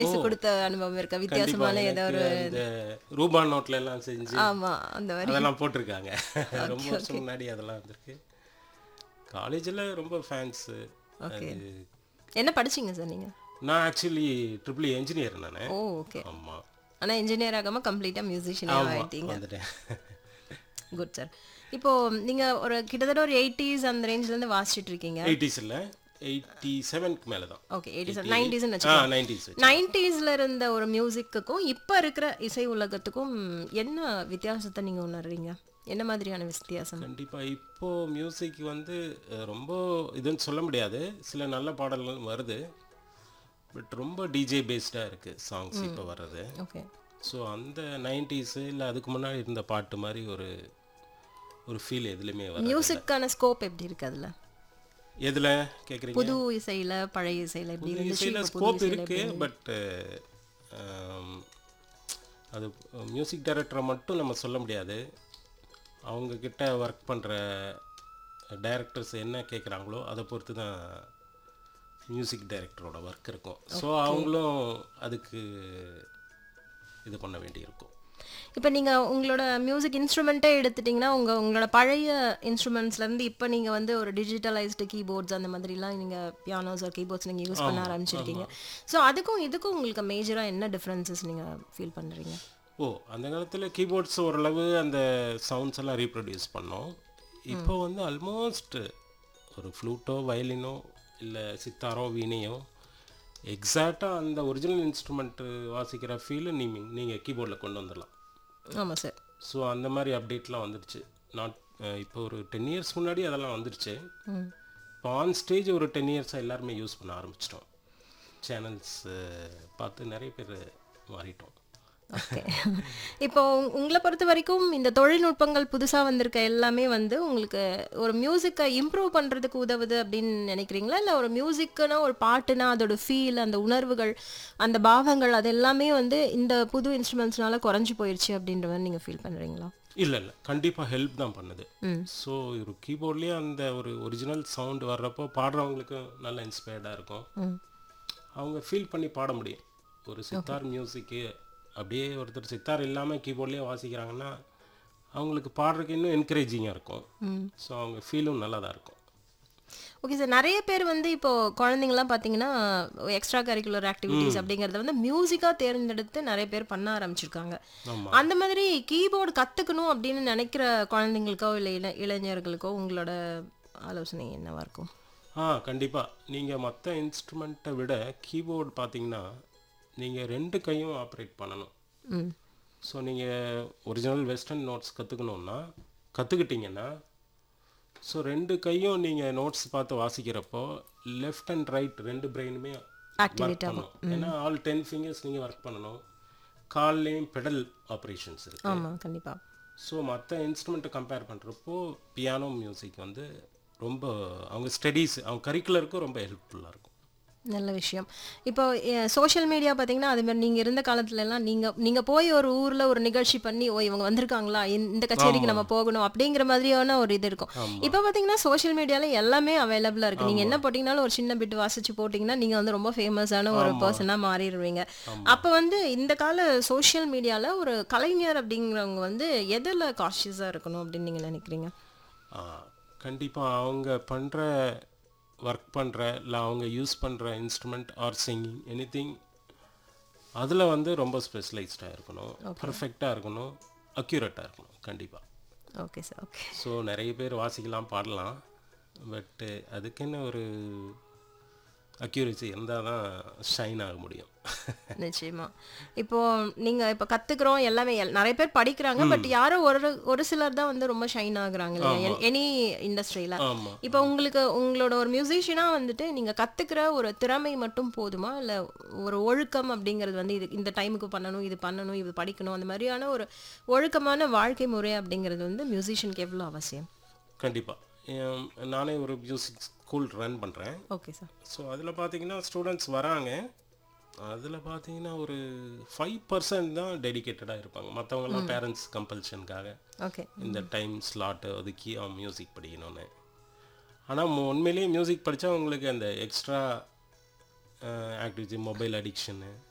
பரிசு கொடுத்த அனுபவம் இருக்கா கண்டிப்பா வித்தியாசமான ஏதோ எனக்கு ஒரு இந்த ரூபா நோட்ல எல்லாம் செஞ்சு ஆமா அந்த மாதிரி அதெல்லாம் போட்டிருக்காங்க ரொம்ப வருஷம் முன்னாடி அதெல்லாம் வந்திருக்கு காலேஜில் ரொம்ப ஃபேன்ஸு அது என்ன படிச்சீங்க சார் நீங்க நான் ஆக்சுவலி ட்ரிபிள் என்ஜினியர் நான் ஓ ஓகே ஆமாம் ஆனா இன்ஜினியர் ஆகாம கம்ப்ளீட்டா மியூசிஷியனே ஆயிட்டீங்க வந்துட்டேன் குட் சார் இப்போ நீங்க ஒரு கிட்டத்தட்ட ஒரு எயிட்டிஸ் அந்த ரேஞ்ச்ல இருந்து வாசிச்சிட்டு இருக்கீங்க எயிட்டிஸில் எயிட்டி செவனுக்கு மேலே தான் ஓகே எயிட்டிஸ் நைன்டிஸ்னு ஆ வச்சுக்கோங்க நைன்டிஸ் நைன்டிஸ்ல இருந்த ஒரு மியூசிக்குக்கும் இப்போ இருக்கிற இசை உலகத்துக்கும் என்ன வித்தியாசத்தை நீங்க உணர்றீங்க என்ன மாதிரியான வித்தியாசம் கண்டிப்பாக இப்போ மியூசிக் வந்து அஹ், ரொம்ப இதுன்னு சொல்ல முடியாது சில நல்ல பாடல்கள் வருது பட் ரொம்ப டிஜே பேஸ்டாக இருக்குது சாங்ஸ் இப்போ வர்றது ஓகே ஸோ அந்த நைன்டிஸு இல்லை அதுக்கு முன்னாடி இருந்த பாட்டு மாதிரி ஒரு ஒரு ஃபீல் எதுலையுமே வர மியூசிக்கான ஸ்கோப் எப்படி இருக்கு அதுல எதில் கேட்குறீங்க புது இசையில பழைய இசையில எப்படி இருந்துச்சு இசையில் இப்போ புது ஸ்கோப் இசையில இருக்கு பட் அது மியூசிக் டைரக்டரை மட்டும் நம்ம சொல்ல முடியாது அவங்க கிட்ட ஒர்க் பண்ணுற டைரக்டர்ஸ் என்ன கேட்குறாங்களோ அதை பொறுத்து தான் மியூசிக் டைரக்டரோட ஒர்க் இருக்கும் ஸோ அவங்களும் அதுக்கு இது பண்ண வேண்டியிருக்கும் இப்போ நீங்க உங்களோட மியூசிக் இன்ஸ்ட்ருமெண்ட்டே எடுத்துட்டிங்கன்னா உங்க உங்களோட பழைய இன்ஸ்ட்ருமெண்ட்ஸ்ல இருந்து இப்போ நீங்க வந்து ஒரு டிஜிட்டலைஸ்டு கீபோர்ட்ஸ் அந்த மாதிரிலாம் நீங்க பியானோஸ் ஒரு கீபோர்ட்ஸ் நீங்க யூஸ் பண்ண ஆரம்பிச்சிருக்கீங்க ஸோ அதுக்கும் இதுக்கும் உங்களுக்கு மேஜரா என்ன டிஃப்ரென்சஸ் நீங்க ஃபீல் பண்றீங்க ஓ அந்த காலத்தில் கீபோர்ட்ஸ் ஓரளவு அந்த சவுண்ட்ஸ் எல்லாம் ரீப்ரொடியூஸ் பண்ணோம் இப்போ வந்து ஆல்மோஸ்ட் ஒரு ஃப்ளூட்டோ வயலினோ இல்லை சித்தாரோ வீணையோ எக்ஸாக்டாக அந்த ஒரிஜினல் இன்ஸ்ட்ருமெண்ட்டு வாசிக்கிற ஃபீல் நீ நீங்கள் கீபோர்டில் கொண்டு வந்துடலாம் ஆமா சார் ஸோ அந்த மாதிரி அப்டேட்லாம் வந்துடுச்சு நாட் இப்போ ஒரு டென் இயர்ஸ் முன்னாடி அதெல்லாம் வந்துடுச்சு இப்போ ஆன் ஸ்டேஜ் ஒரு டென் இயர்ஸாக எல்லாருமே யூஸ் பண்ண ஆரம்பிச்சிட்டோம் சேனல்ஸ் பார்த்து நிறைய பேர் மாறிட்டோம் ஓகே இப்போ உங்- உங்களை பொறுத்த வரைக்கும் இந்த தொழில்நுட்பங்கள் புதுசா வந்திருக்க எல்லாமே வந்து உங்களுக்கு ஒரு மியூசிக்கை இம்ப்ரூவ் பண்றதுக்கு உதவுது அப்படின்னு நினைக்கிறீங்களா இல்ல ஒரு மியூசிக்குனா ஒரு பாட்டுனா அதோட ஃபீல் அந்த உணர்வுகள் அந்த பாவங்கள் அது எல்லாமே வந்து இந்த புது இன்ஸ்ட்ருமெண்ட்ஸ்னால குறைஞ்சு போயிருச்சு அப்படின்ற மாதிரி நீங்க ஃபீல் பண்றீங்களா இல்லை இல்லை கண்டிப்பாக ஹெல்ப் தான் பண்ணுது ம் ஸோ ஒரு கீபோர்ட்லேயே அந்த ஒரு ஒரிஜினல் சவுண்ட் வர்றப்போ பாடுறவங்களுக்கு நல்ல இன்ஸ்பயர்டாக இருக்கும் ம் அவங்க ஃபீல் பண்ணி பாட முடியும் ஒரு சித்தார் மியூசிக்கு அப்படியே ஒருத்தர் சித்தார் இல்லாமல் கீபோர்ட்லேயே வாசிக்கிறாங்கன்னா அவங்களுக்கு பாடுறதுக்கு இன்னும் என்கரேஜிங்காக இருக்கும் ம் ஸோ அவங்க ஃபீலும் நல்லா தான் இருக்கும் ஓகே சார் நிறைய பேர் வந்து இப்போ குழந்தைங்கலாம் பார்த்தீங்கன்னா எக்ஸ்ட்ரா கரிக்குலர் ஆக்டிவிட்டீஸ் அப்படிங்கறத வந்து மியூசிக்காக தேர்ந்தெடுத்து நிறைய பேர் பண்ண ஆரம்பிச்சிருக்காங்க ஆமாம் அந்த மாதிரி கீபோர்டு கத்துக்கணும் அப்படின்னு நினைக்கிற குழந்தைங்களுக்கோ இல்லை இள இளைஞர்களுக்கோ உங்களோட ஆலோசனை என்னவா இருக்கும் ஆ கண்டிப்பாக நீங்கள் மற்ற இன்ஸ்ட்ருமெண்ட்டை விட கீபோர்டு பார்த்தீங்கன்னா நீங்கள் ரெண்டு கையும் ஆப்ரேட் பண்ணணும் ம் ஸோ நீங்கள் ஒரிஜினல் வெஸ்டர்ன் நோட்ஸ் கற்றுக்கணுன்னா கற்றுக்கிட்டிங்கன்னா ஸோ ரெண்டு கையும் நீங்கள் நோட்ஸ் பார்த்து வாசிக்கிறப்போ லெஃப்ட் அண்ட் ரைட் ரெண்டு பிரெயினுமே Activate பண்ணணும் ஏன்னா ஆல் டென் ஃபிங்கர்ஸ் நீங்கள் ஒர்க் பண்ணணும் கால்லேயும் பெடல் ஆப்ரேஷன்ஸ் இருக்கு ஆமா கண்டிப்பா ஸோ மற்ற இன்ஸ்ட்ருமெண்ட்டை கம்பேர் பண்ணுறப்போ பியானோ மியூசிக் வந்து ரொம்ப அவங்க ஸ்டடீஸ் அவங்க கரிக்குலருக்கும் ரொம்ப ஹெல்ப்ஃபுல்லாக இருக்கும் நல்ல விஷயம் இப்போ சோஷியல் மீடியா பார்த்தீங்கன்னா அது மாதிரி நீங்கள் இருந்த காலத்துல எல்லாம் நீங்கள் நீங்கள் போய் ஒரு ஊரில் ஒரு நிகழ்ச்சி பண்ணி ஓ இவங்க வந்திருக்காங்களா இந்த- இந்த கச்சேரிக்கு நம்ம போகணும் அப்படிங்கிற மாதிரியான ஒரு இது இருக்கும் இப்போ பார்த்தீங்கன்னா சோஷியல் மீடியாவில் எல்லாமே அவைலபிளாக இருக்குது நீங்கள் என்ன போட்டிங்கனாலும் ஒரு சின்ன பிட் வாசிச்சு போட்டிங்கன்னா நீங்கள் வந்து ரொம்ப ஃபேமஸான ஒரு பர்சனாக மாறிடுவீங்க அப்போ வந்து இந்த கால சோஷியல் மீடியாவில் ஒரு கலைஞர் அப்படிங்கிறவங்க வந்து எதில் காஷியஸாக இருக்கணும் அப்படின்னு நீங்கள் நினைக்கிறீங்க கண்டிப்பாக அவங்க பண்ணுற ஒர்க் பண்ணுற இல்லை அவங்க யூஸ் பண்ணுற instrument or singing anything அதில் வந்து ரொம்ப ஸ்பெஷலைஸ்டாக இருக்கணும் பர்ஃபெக்டாக இருக்கணும் அக்யூரேட்டாக இருக்கணும் கண்டிப்பாக ஓகே சார் ஓகே ஸோ நிறைய பேர் வாசிக்கலாம் பாடலாம் பட்டு அதுக்குன்னு ஒரு அக்யூரேசி இருந்தால் தான் ஷைன் ஆக முடியும் நிச்சயமா இப்போ நீங்க இப்ப கத்துக்கிறோம் எல்லாமே எல்- நிறைய பேர் படிக்கிறாங்க பட் யாரோ ஒரு ஒரு சிலர் தான் வந்து ரொம்ப ஷைன் ஆகுறாங்க இல்லையா எனி இண்டஸ்ட்ரியில ஆமாம் இப்போ உங்களுக்கு உங்களோட ஒரு மியூசிஷியனா வந்துட்டு நீங்க கத்துக்கிற ஒரு திறமை மட்டும் போதுமா இல்ல ஒரு ஒழுக்கம் அப்படிங்கிறது வந்து இது இந்த டைமுக்கு பண்ணணும் இது பண்ணணும் இது படிக்கணும் அந்த மாதிரியான ஒரு ஒழுக்கமான வாழ்க்கை முறை அப்படிங்கிறது வந்து மியூசிஷியனுக்கு எவ்வளவு அவசியம் கண்டிப்பாக நானே ஒரு மியூசிக் ஸ்கூல் ரன் பண்ணுறேன் ஓகே சார் ஸோ அதில் பார்த்தீங்கன்னா ஸ்டூடெண்ட்ஸ் வராங்க அதில் பார்த்தீங்கன்னா ஒரு ஃபைவ் பர்சன்ட் தான் டெடிகேட்டடாக இருப்பாங்க மற்றவங்கலாம் பேரண்ட்ஸ் கம்பல்ஷனுக்காக ஓகே இந்த டைம் ஸ்லாட்டு ஒதுக்கி அவன் மியூசிக் படிக்கணும்னு ஆனால் உண்மையிலேயே மியூசிக் படித்தா உங்களுக்கு அந்த எக்ஸ்ட்ரா ஆக்டிவிட்டி மொபைல் அடிக்ஷனு